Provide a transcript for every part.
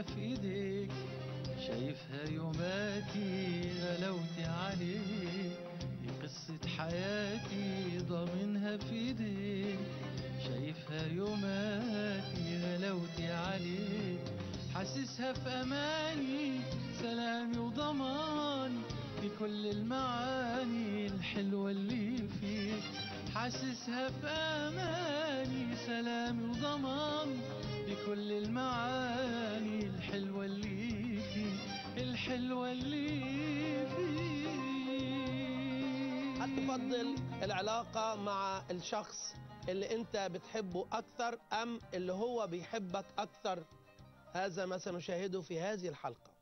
ضامنها في ايديك شايفها يوماتي غلاوتي عليك دي قصة حياتي ضامنها في ايديك شايفها يوماتي غلاوتي عليك حاسسها في اماني سلامي وضماني في كل المعاني الحلوة اللي فيك حاسسها في اماني سلامي وضماني بكل المعاني الحلوة اللي فيك الحلوة اللي فيك هل تفضل العلاقة مع الشخص اللي انت بتحبه اكثر ام اللي هو بيحبك اكثر هذا ما سنشاهده في هذه الحلقة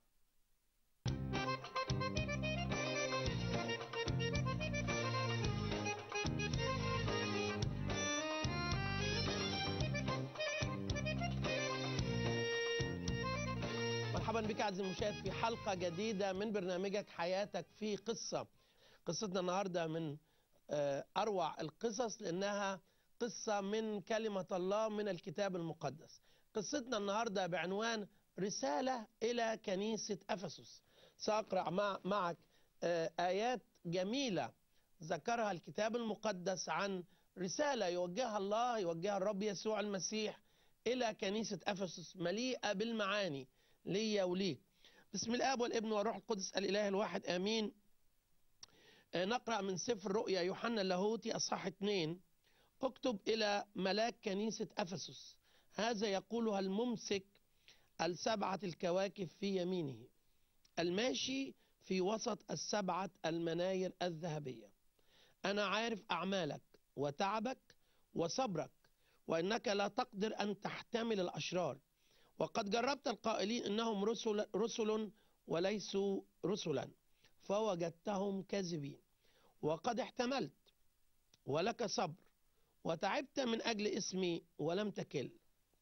مرحبا بك عزيزي المشاهد في حلقة جديدة من برنامجك حياتك في قصة قصتنا النهاردة من آه، أروع القصص لأنها قصة من كلمة الله من الكتاب المقدس قصتنا النهاردة بعنوان رسالة إلى كنيسة أفسس سأقرأ مع معك آه، آيات جميلة ذكرها الكتاب المقدس عن رسالة يوجهها الله يوجهها الرب يسوع المسيح إلى كنيسة أفسس مليئة بالمعاني ليا وليك بسم الآب والابن والروح القدس الإله الواحد آمين آه، نقرأ من سفر رؤيا يوحنا اللاهوتي أصحاح 2 اكتب إلى ملاك كنيسة أفسس هذا يقولها الممسك السبعة الكواكب في يمينه الماشي في وسط السبعة المناير الذهبية أنا عارف أعمالك وتعبك وصبرك وإنك لا تقدر أن تحتمل الأشرار وقد جربت القائلين إنهم رسل, رسل وليسوا رسلا فوجدتهم كاذبين وقد احتملت ولك صبر وتعبت من أجل اسمي ولم تكل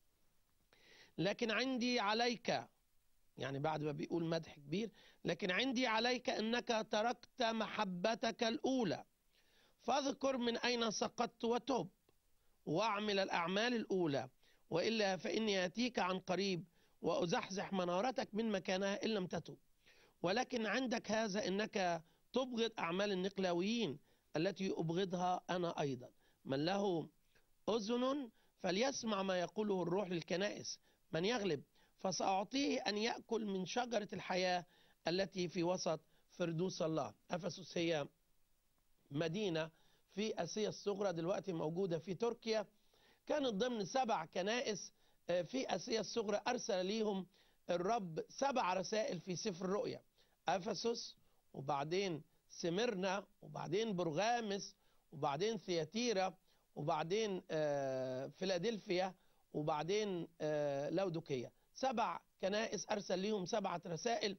لكن عندي عليك يعني بعد ما بيقول مدح كبير لكن عندي عليك أنك تركت محبتك الأولى فاذكر من أين سقطت وتب واعمل الأعمال الأولى وإلا فإني أتيك عن قريب وأزحزح منارتك من مكانها إن لم تتب ولكن عندك هذا إنك تبغض أعمال النقلاويين التي أبغضها أنا أيضا من له أذن فليسمع ما يقوله الروح للكنائس من يغلب فسأعطيه أن يأكل من شجرة الحياة التي في وسط فردوس الله أفسس هي مدينة في آسيا الصغرى دلوقتي موجودة في تركيا كانت ضمن سبع كنائس آه، في آسيا الصغرى أرسل ليهم الرب سبع رسائل في سفر الرؤيا أفسس وبعدين سمرنا وبعدين برغامس وبعدين ثياتيرا وبعدين آه، فيلادلفيا وبعدين آه، لودوكية سبع كنائس أرسل ليهم سبعة رسائل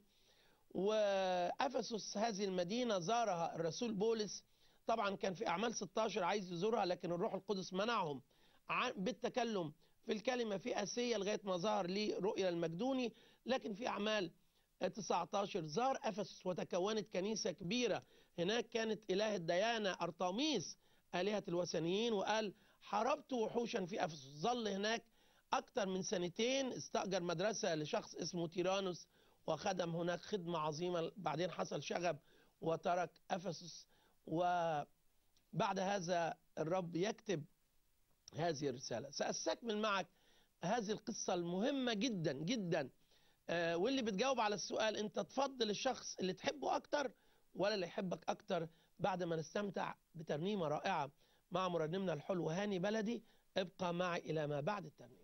وأفسس هذه المدينة زارها الرسول بولس طبعا كان في أعمال 16 عايز يزورها لكن الروح القدس منعهم عن- بالتكلم في الكلمة في آسيا لغاية ما ظهر لي رؤيا المجدوني لكن في أعمال 19 زار أفسس وتكونت كنيسة كبيرة هناك كانت إله الديانة أرطاميس آلهة الوثنيين وقال حاربت وحوشا في أفسس ظل هناك أكثر من سنتين استأجر مدرسة لشخص اسمه تيرانوس وخدم هناك خدمة عظيمة بعدين حصل شغب وترك أفسس وبعد هذا الرب يكتب هذه الرسالة سأستكمل معك هذه القصة المهمة جدا جدا آه، واللي بتجاوب على السؤال انت تفضل الشخص اللي تحبه اكتر ولا اللي يحبك اكتر بعد ما نستمتع بترنيمة رائعة مع مرنمنا الحلو هاني بلدي ابقى معي الى ما بعد الترنيمة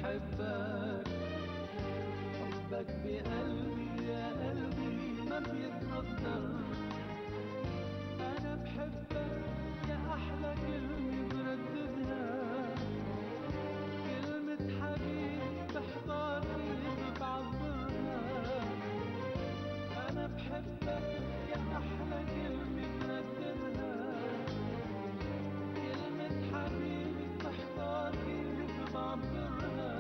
بحبك حبك بقلبي يا قلبي ما بيتقدر أنا بحبك يا أحلى كلمة برددها كلمة حبيب بحضر كيف بعبرها أنا بحبك يا أحلى كلمة برددها كلمة حبيب بحضر كيف بعبرها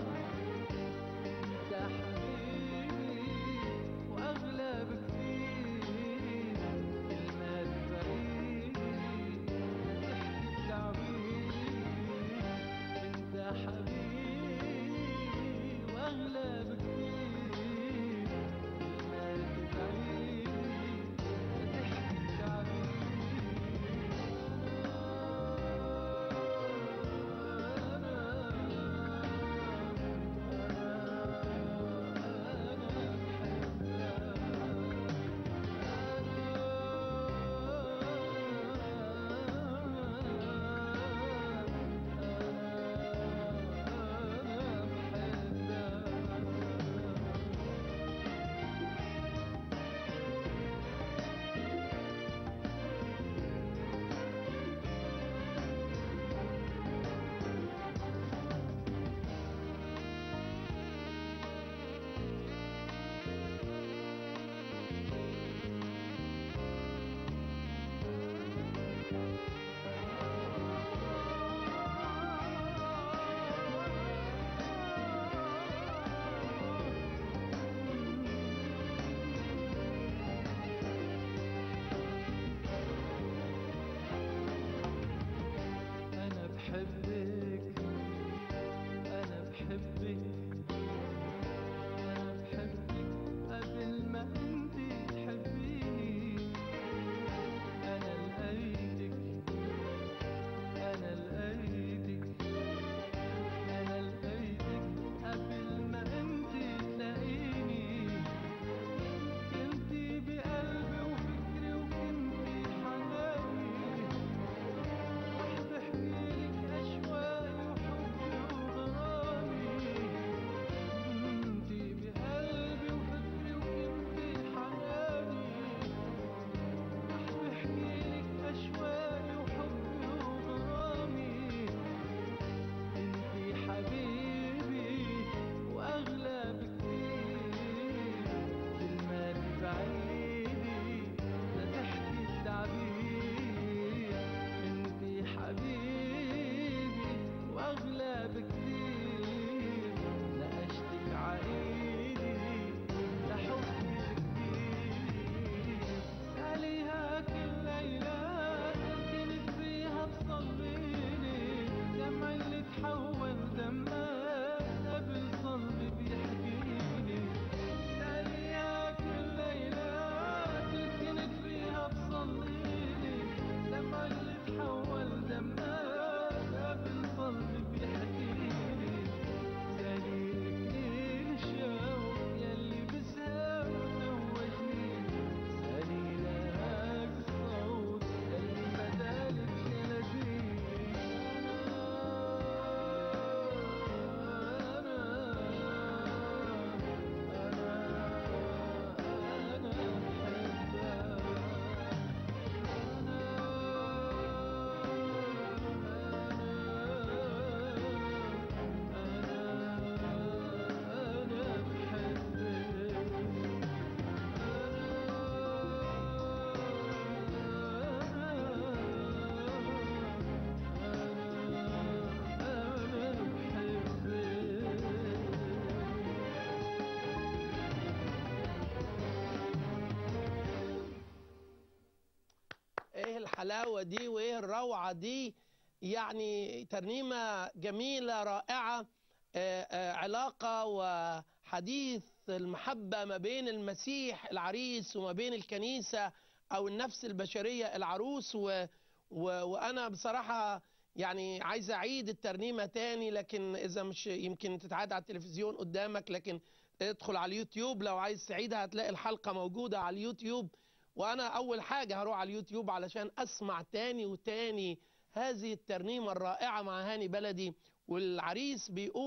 انت حبيبي واغلى بكثير كلمات بعيد تحكي التعبير انت حبيبي واغلى بكثير كلمات بعيد تحكي أنا بحبك أنا بحبك أنا بحبك قبل ما أنت تحبيني أنا لقيتك أنا لقيتك أنا لقيتك قبل ما أنت تلاقيني كنتي بقلبي وفكري وكنتي حناني رح بحكيلك أشواقي وحبي وغرامي انتي بقلبي وفكري وكنتي حناني رح بحكيلك أشواقي وحبي وغرامي انتي حبيبي وأغلى بكتير كلمات بعيدي لا تحكي التعبير انتي حبيبي واغلى بكتير لا اشتك عايدي لا حبي كتير عليها كل ليلة كنت فيها تصليلي دمع اللي تحول دمك قبل صلبي بيحكيلي عليها كل ليلة كنت فيها بصليلي دمع اللي تحول دمك قبل صلبي بيحكيلي دليل كتير شوق يلي بسهر توجني سليلك الصوت يلي بدالك شلتيني ايه الحلاوه دي وايه الروعه دي يعني ترنيمه جميله رائعه آه، آه، علاقه وحديث المحبه ما بين المسيح العريس وما بين الكنيسه او النفس البشريه العروس و و وانا بصراحه يعني عايز اعيد الترنيمه تاني لكن اذا مش يمكن تتعاد على التلفزيون قدامك لكن ادخل على اليوتيوب لو عايز تعيدها هتلاقي الحلقه موجوده على اليوتيوب وانا اول حاجه هروح على اليوتيوب علشان اسمع تاني وتاني هذه الترنيمه الرائعه مع هاني بلدي والعريس بيقول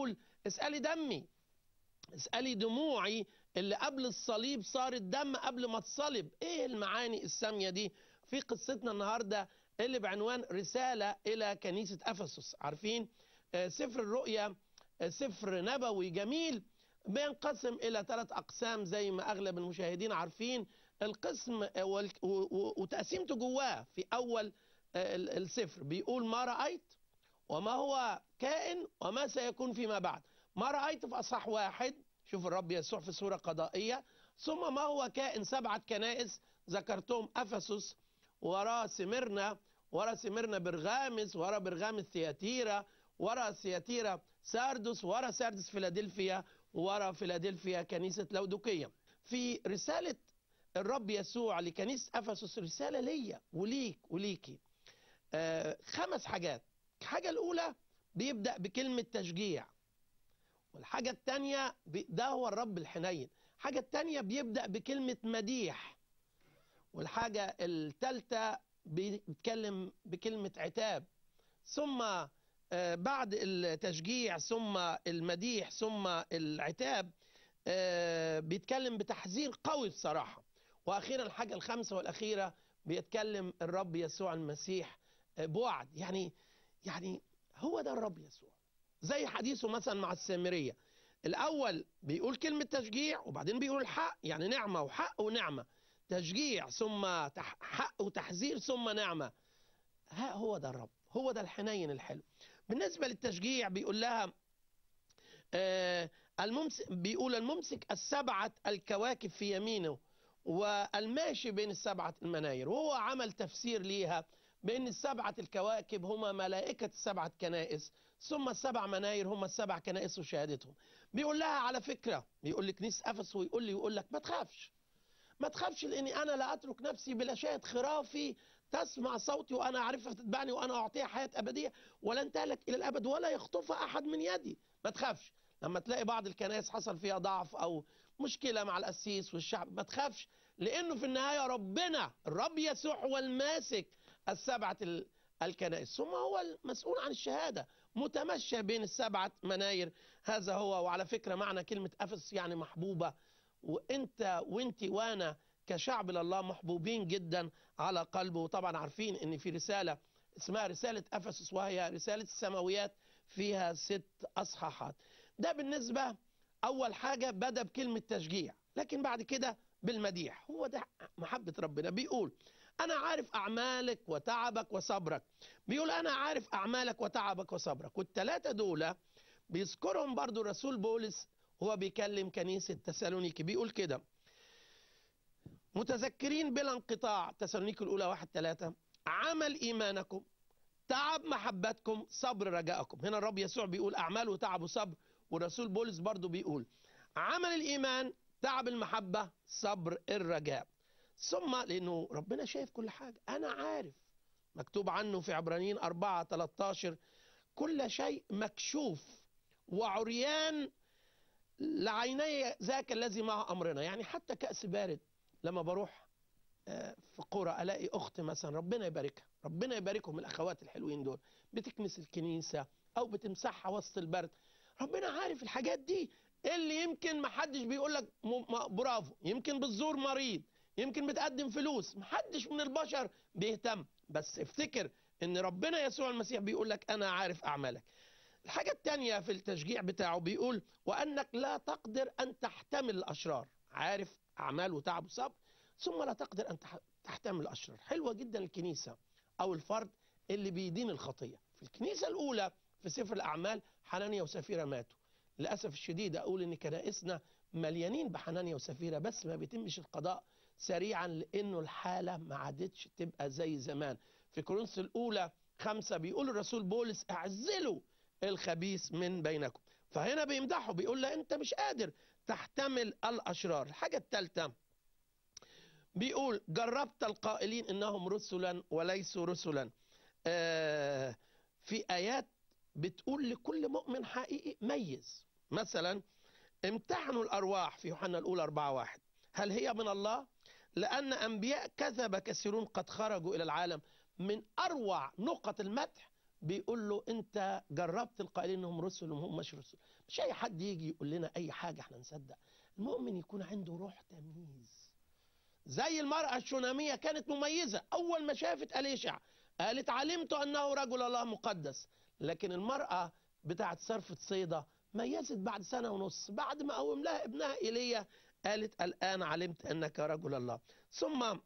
اسألي دمي اسألي دموعي اللي قبل الصليب صارت دم قبل ما تصلب ايه المعاني السامية دي في قصتنا النهاردة اللي بعنوان رسالة إلى كنيسة أفسس عارفين آه، سفر الرؤيا آه، سفر نبوي جميل بينقسم إلى ثلاث أقسام زي ما أغلب المشاهدين عارفين القسم آه، وال- و- و- وتقسيمته جواه في أول آه، ال- السفر بيقول ما رأيت وما هو كائن وما سيكون فيما بعد ما رأيت في أصح واحد شوف الرب يسوع في سورة قضائية ثم ما هو كائن سبعة كنائس ذكرتهم أفسس ورا سمرنا ورا سمرنا برغامس ورا برغامس ثياتيرا ورا ثياتيرا ساردس ورا ساردس فيلادلفيا ورا فيلادلفيا كنيسة لودوكية في رسالة الرب يسوع لكنيسة أفسس رسالة ليا وليك وليكي آه خمس حاجات الحاجة الأولى بيبدأ بكلمة تشجيع والحاجة التانية ب- ده هو الرب الحنين الحاجة التانية بيبدأ بكلمة مديح والحاجة التالتة بيتكلم بكلمة عتاب ثم آه، بعد التشجيع ثم المديح ثم العتاب آه، بيتكلم بتحذير قوي بصراحة وأخيرا الحاجة الخامسة والأخيرة بيتكلم الرب يسوع المسيح آه، بوعد يعني يعني هو ده الرب يسوع زي حديثه مثلا مع السامرية الأول بيقول كلمة تشجيع وبعدين بيقول الحق يعني نعمة وحق ونعمة تشجيع ثم تح- حق وتحذير ثم نعمة ها هو ده الرب هو ده الحنين الحلو بالنسبة للتشجيع بيقول لها آه الممسك بيقول الممسك السبعة الكواكب في يمينه والماشي بين السبعة المناير وهو عمل تفسير ليها بأن السبعة الكواكب هما ملائكة السبعة كنائس ثم السبع مناير هما السبع كنائس وشهادتهم بيقول لها على فكرة بيقول لكنيسة أفس ويقول لي يقول لك ما تخافش ما تخافش لاني انا لا اترك نفسي بلا شاهد خرافي تسمع صوتي وانا اعرفها تتبعني وانا اعطيها حياه ابديه ولن تهلك الى الابد ولا يخطفها احد من يدي ما تخافش لما تلاقي بعض الكنائس حصل فيها ضعف او مشكله مع القسيس والشعب ما تخافش لانه في النهايه ربنا الرب يسوع هو الماسك السبعه ال- الكنائس ثم هو المسؤول عن الشهاده متمشى بين السبعه مناير هذا هو وعلى فكره معنى كلمه افس يعني محبوبه وانت وانت وانا كشعب لله محبوبين جدا على قلبه وطبعا عارفين ان في رساله اسمها رساله افسس وهي رساله السماويات فيها ست اصحاحات ده بالنسبه اول حاجه بدا بكلمه تشجيع لكن بعد كده بالمديح هو ده محبه ربنا بيقول انا عارف اعمالك وتعبك وصبرك بيقول انا عارف اعمالك وتعبك وصبرك والثلاثه دول بيذكرهم برضو رسول بولس هو بيكلم كنيسة تسالونيكي بيقول كده متذكرين بلا انقطاع تسالونيكي الأولى واحد ثلاثة عمل إيمانكم تعب محبتكم صبر رجائكم هنا الرب يسوع بيقول أعمال وتعب وصبر ورسول بولس برضو بيقول عمل الإيمان تعب المحبة صبر الرجاء ثم لأنه ربنا شايف كل حاجة أنا عارف مكتوب عنه في عبرانيين 4 13 كل شيء مكشوف وعريان لعيني ذاك الذي مع امرنا يعني حتى كاس بارد لما بروح آه، في قرى الاقي اخت مثلا ربنا يباركها ربنا يباركهم الاخوات الحلوين دول بتكنس الكنيسه او بتمسحها وسط البرد ربنا عارف الحاجات دي اللي يمكن ما حدش بيقول لك م- م- برافو يمكن بتزور مريض يمكن بتقدم فلوس محدش من البشر بيهتم بس افتكر ان ربنا يسوع المسيح بيقول لك انا عارف اعمالك الحاجة التانية في التشجيع بتاعه بيقول وأنك لا تقدر أن تحتمل الأشرار عارف أعمال وتعب وصبر ثم لا تقدر أن تح- تحتمل الأشرار حلوة جدا الكنيسة أو الفرد اللي بيدين الخطية في الكنيسة الأولى في سفر الأعمال حنانيا وسفيرة ماتوا للأسف الشديد أقول إن كنائسنا مليانين بحنانيا وسفيرة بس ما بيتمش القضاء سريعا لأنه الحالة ما عادتش تبقى زي زمان في كورنثوس الأولى خمسة بيقول الرسول بولس اعزلوا الخبيث من بينكم فهنا بيمدحه بيقول له انت مش قادر تحتمل الاشرار الحاجه الثالثه بيقول جربت القائلين انهم رسلا وليسوا رسلا آه في ايات بتقول لكل مؤمن حقيقي ميز مثلا امتحنوا الارواح في يوحنا الاولى 4 واحد هل هي من الله لان انبياء كذب كثيرون قد خرجوا الى العالم من اروع نقط المدح بيقول له انت جربت القائلين انهم رسل وهم مش رسل مش اي حد يجي يقول لنا اي حاجه احنا نصدق المؤمن يكون عنده روح تمييز زي المراه الشوناميه كانت مميزه اول ما شافت اليشع قالت علمت انه رجل الله مقدس لكن المراه بتاعت صرفة صيدا ميزت بعد سنه ونص بعد ما قوم لها ابنها ايليا قالت الان علمت انك رجل الله ثم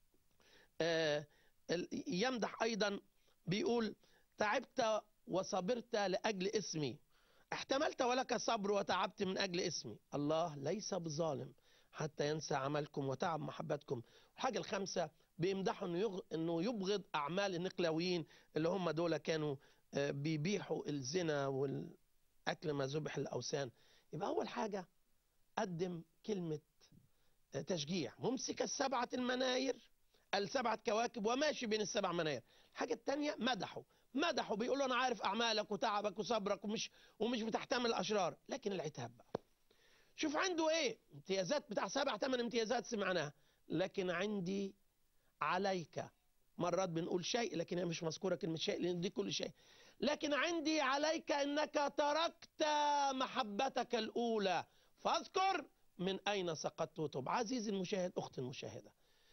آه، ال- يمدح ايضا بيقول تعبت وصبرت لاجل اسمي احتملت ولك صبر وتعبت من اجل اسمي الله ليس بظالم حتى ينسى عملكم وتعب محبتكم الحاجه الخامسه بيمدحوا انه يغ... انه يبغض اعمال النقلويين اللي هم دول كانوا آه، بيبيحوا الزنا والاكل ما ذبح الاوثان يبقى اول حاجه قدم كلمه آه، تشجيع ممسك السبعه المناير السبعه كواكب وماشي بين السبع مناير الحاجه الثانيه مدحه مدحه بيقول له انا عارف اعمالك وتعبك وصبرك ومش ومش بتحتمل الاشرار لكن العتاب بقى شوف عنده ايه امتيازات بتاع سبع ثمان امتيازات سمعناها لكن عندي عليك مرات بنقول شيء لكن هي مش مذكوره كلمه شيء لان دي كل شيء لكن عندي عليك انك تركت محبتك الاولى فاذكر من اين سقطت وتب عزيزي المشاهد اختي المشاهده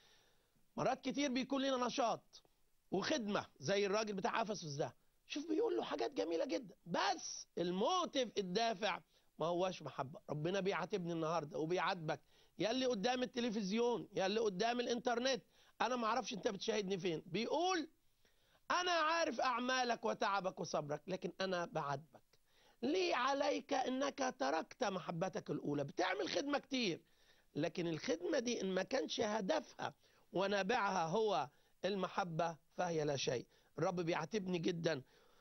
مرات كتير بيكون لنا نشاط وخدمه زي الراجل بتاع افسس ده شوف بيقول له حاجات جميله جدا بس الموتيف الدافع ما هواش محبه ربنا بيعاتبني النهارده وبيعاتبك يا اللي قدام التلفزيون يا اللي قدام الانترنت انا ما اعرفش انت بتشاهدني فين بيقول انا عارف اعمالك وتعبك وصبرك لكن انا بعاتبك ليه عليك انك تركت محبتك الاولى بتعمل خدمه كتير لكن الخدمه دي ان ما كانش هدفها ونابعها هو المحبه فهي لا شيء الرب بيعاتبني جدا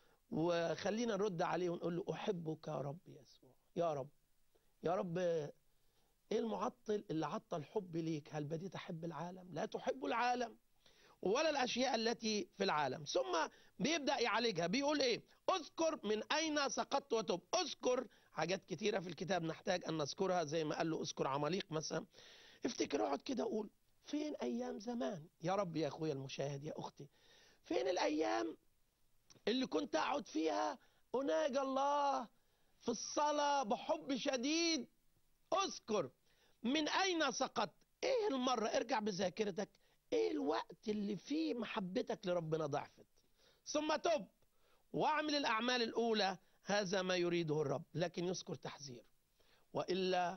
وخلينا نرد عليه ونقول له احبك يا رب يسوع يا رب يا رب ايه المعطل اللي عطل حبي ليك هل بديت احب العالم لا تحب العالم ولا الاشياء التي في العالم ثم بيبدا يعالجها بيقول ايه اذكر من اين سقطت وتب اذكر حاجات كتيره في الكتاب نحتاج ان نذكرها زي ما قال له اذكر عماليق مثلا افتكر اقعد كده اقول فين ايام زمان يا رب يا اخويا المشاهد يا اختي فين الايام اللي كنت اقعد فيها اناجي الله في الصلاه بحب شديد اذكر من اين سقطت ايه المره ارجع بذاكرتك ايه الوقت اللي فيه محبتك لربنا ضعفت ثم تب واعمل الاعمال الاولى هذا ما يريده الرب لكن يذكر تحذير والا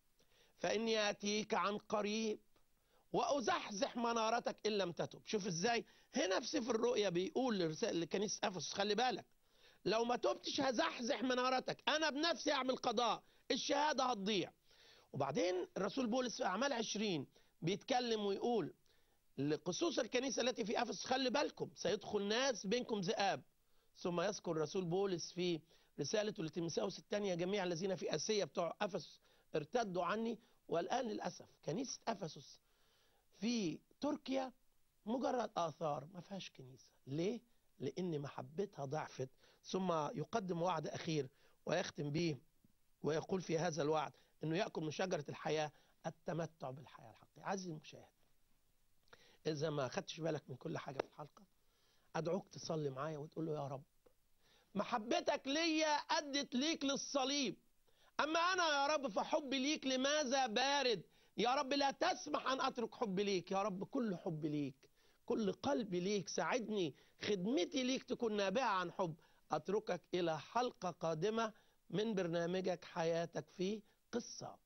فاني اتيك عن قريب وازحزح منارتك ان لم تتب شوف ازاي هنا في سفر الرؤيا بيقول لرسالة لكنيسه افسس خلي بالك لو ما تبتش هزحزح منارتك انا بنفسي اعمل قضاء الشهاده هتضيع وبعدين الرسول بولس في اعمال 20 بيتكلم ويقول لقصوص الكنيسه التي في افسس خلي بالكم سيدخل ناس بينكم ذئاب ثم يذكر الرسول بولس في رسالته لتيموثاوس الثانيه جميع الذين في اسيا بتوع افسس ارتدوا عني والان للاسف كنيسه افسس في تركيا مجرد آثار ما فيهاش كنيسة ليه؟ لأن محبتها ضعفت ثم يقدم وعد أخير ويختم به ويقول في هذا الوعد أنه يأكل من شجرة الحياة التمتع بالحياة الحقيقية عزيزي المشاهد إذا ما خدتش بالك من كل حاجة في الحلقة أدعوك تصلي معايا وتقول له يا رب محبتك ليا أدت ليك للصليب أما أنا يا رب فحبي ليك لماذا بارد يا رب لا تسمح أن أترك حبي ليك يا رب كل حبي ليك كل قلبي ليك ساعدني خدمتي ليك تكون نابعة عن حب أتركك إلى حلقة قادمة من برنامجك حياتك في قصة